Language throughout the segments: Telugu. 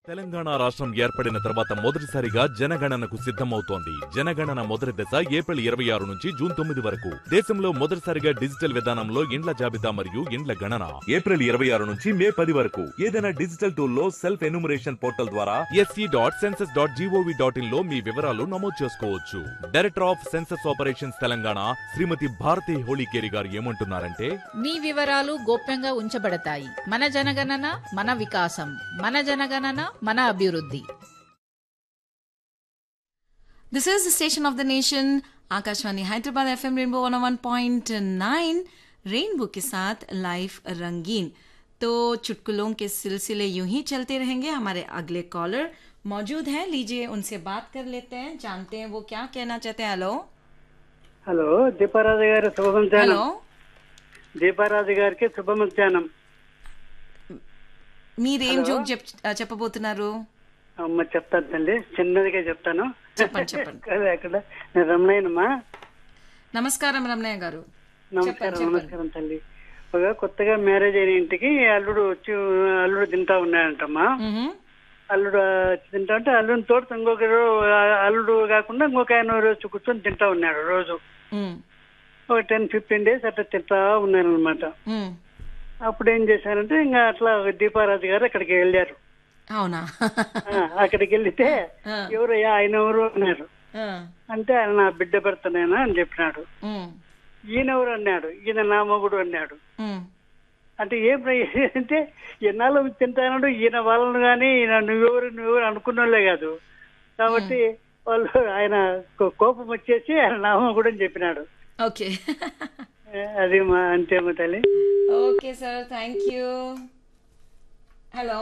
తెలంగాణ రాష్ట్రం ఏర్పడిన తర్వాత మొదటిసారిగా జనగణనకు సిద్ధమవుతోంది జనగణన మొదటి దశ ఏప్రిల్ ఇరవై ఆరు నుంచి జూన్ తొమ్మిది వరకు దేశంలో మొదటిసారిగా డిజిటల్ విధానంలో ఇండ్ల జాబితా మరియు ఇండ్ల గణన ఏప్రిల్ ఇరవై ఆరు నుంచి మే పది వరకు ఏదైనా డిజిటల్ టూల్ లో సెల్ఫ్ ఎన్యూమరేషన్ పోర్టల్ ద్వారా S E dot census dot G O V dot in లో మీ వివరాలు నమోదు చేసుకోవచ్చు director of census operations Telangana Srimati Bharati Holikeri garu ఏమంటున్నారంటే మీ వివరాలు గోప్యంగా ఉంచబడతాయి మన జనగణన మన వికాసం మన జనగణన మన అభివృద్ధి This is the station of the nation, Akashvani Hyderabad FM rainbow 101.9 rainbow के साथ लाइव रंगीन तो चुटकुलों के सिलसिले यूं ही चलते रहेंगे हमारे अगले कॉलर मौजूद हैं लीजिए उनसे बात कर लेते हैं जानते हैं वो क्या कहना चाहते हैं हेलो హలో దీపారాజు గారి శుభ మధ్యాహ్నం हेलो దీపారాజు గారికి శుభ మధ్యాహ్నం మీరేం జోక్ చెప్ చెప్పబోతున్నారు అమ్మ చెప్తాను తల్లి చిన్నదిగా చెప్తాను చెప్పండి చెప్పండి అదే అక్కడ నేను రమణయ్యనమ్మా నమస్కారం రమణయ్య గారు నమస్కారం నమస్కారం తల్లి ఒక కొత్తగా మ్యారేజ్ అయిన ఇంటికి అల్లుడు వచ్చి అల్లుడు తింటా ఉన్నాడంటమ్మా మ్హూ. అల్లుడు ఆ, తింటా అంటే అల్లుడిని తోడుతో ఇంకొకరు ఆ, అల్లుడు కాకుండా ఇంకొక ఆయన రోజు కూర్చొని తింటా ఉన్నాడు రోజు మ్, ఒక టెన్ ఫిఫ్టీన్ డేస్ అట్లా తింటా ఉన్నాను అనమాట మ్. అప్పుడు ఏం చేశారంటే ఇంకా అట్లా దీపారాజు గారు అక్కడికి వెళ్ళారు అవునా ఆ, అక్కడికి వెళ్తే ఎవరయ్యా ఆయన ఎవరు అన్నారు ఆ, అంటే ఆయన నా బిడ్డ భర్తనేనా అని చెప్పినాడు మ్, ఈయన ఎవరు అన్నాడు ఈయన నా మొగుడు అన్నాడు మ్. అంటే ఏం ప్ర- అంటే ఎన్నాళ్ళు తింటాడు ఈయన వాళ్ళను కానీ ఈయన నువ్వెవరు నువ్వెవరు అనుకున్న వాళ్ళే కాదు కాబట్టి వాళ్ళు ఆయన కో- కోపం వచ్చేసి ఆయన నా మొగుడు అని చెప్పినాడు ఓకే ఏ, అది మా అంతేమో తల్లి okay sir thank you hello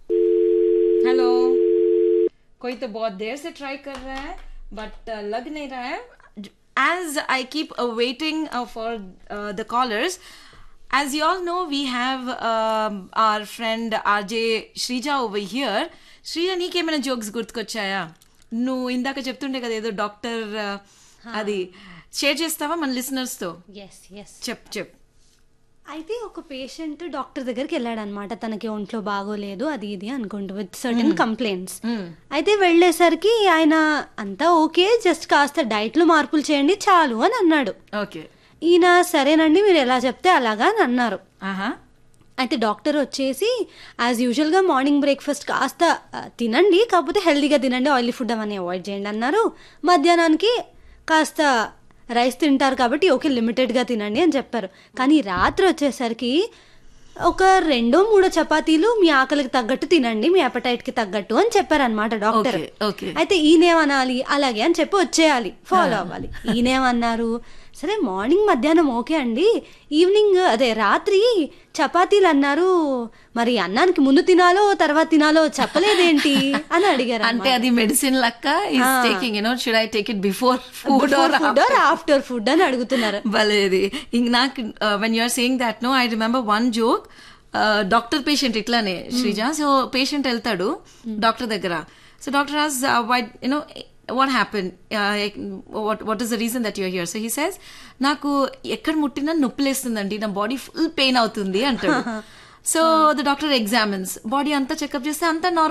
hello कोई तो बहुत देर से ट्राई कर रहा है बट लग नहीं रहा है as I keep waiting for the callers as you all know we have um, our friend RJ Sreeja over here Sreeja నీకేమైనా జోక్స్ గుర్తుకొచ్చాయా నువ్వు ఇందాక చెప్తుండే కదా ఏదో డాక్టర్ అది షేర్ చేస్తావా మన listeners తో ఎస్ ఎస్ చెప్ చెప్ అయితే ఒక పేషెంట్ డాక్టర్ దగ్గరికి వెళ్ళాడు అనమాట తనకి ఒంట్లో బాగోలేదు అది ఇది అనుకుంటూ విత్ సర్టన్ కంప్లైంట్స్ అయితే వెళ్ళేసరికి ఆయన అంతా ఓకే జస్ట్ కాస్త డైట్ లో మార్పులు చేయండి చాలు అని అన్నాడు ఓకే ఈయన సరేనండి మీరు ఎలా చెప్తే అలాగా అని అన్నారు ఆహా అయితే డాక్టర్ వచ్చేసి యాజ్ యూజువల్గా మార్నింగ్ బ్రేక్ఫాస్ట్ కాస్త ఆ, తినండి కాకపోతే హెల్తీగా తినండి ఆయిలీ ఫుడ్ అవన్నీ అవాయిడ్ చేయండి అన్నారు మధ్యాహ్నానికి కాస్త రైస్ తింటారు కాబట్టి ఓకే లిమిటెడ్గా తినండి అని చెప్పారు కానీ రాత్రి వచ్చేసరికి ఒక రెండో మూడో చపాతీలు మీ ఆకలికి తగ్గట్టు తినండి మీ అపటైట్కి తగ్గట్టు అని చెప్పారనమాట డాక్టర్ ఓకే ఓకే అయితే ఈయనేమనాలి అలాగే అని చెప్పి వచ్చేయాలి ఫాలో అవ్వాలి ఈయనేమన్నారు సరే మార్నింగ్ మధ్యాహ్నం ఓకే అండి ఈవినింగ్ అదే రాత్రి చపాతీలు అన్నారు మరి అన్నానికి ముందు తినాలో తర్వాత తినాలో చెప్పలేదేంటి అని అడిగారు అంటే అది మెడిసిన్ లక్క is taking you know should I take it before food or food or after food అని అడుగుతున్నారు భలేది ఇంక నాకు when you're saying that no I remember one joke doctor patient ఇట్లానే శ్రీజ సో పేషెంట్ వెళ్తాడు డాక్టర్ దగ్గర so doctor has why you know what happen what what is the reason that you're here so he says నాకు ఎక్కడ ముట్టినా నొప్పి లేస్తుందండి నా బాడీ ఫుల్ పెయిన్ అవుతుంది అంటాడు so the doctor examines body అంతా చెకప్ చేస్తే అంతా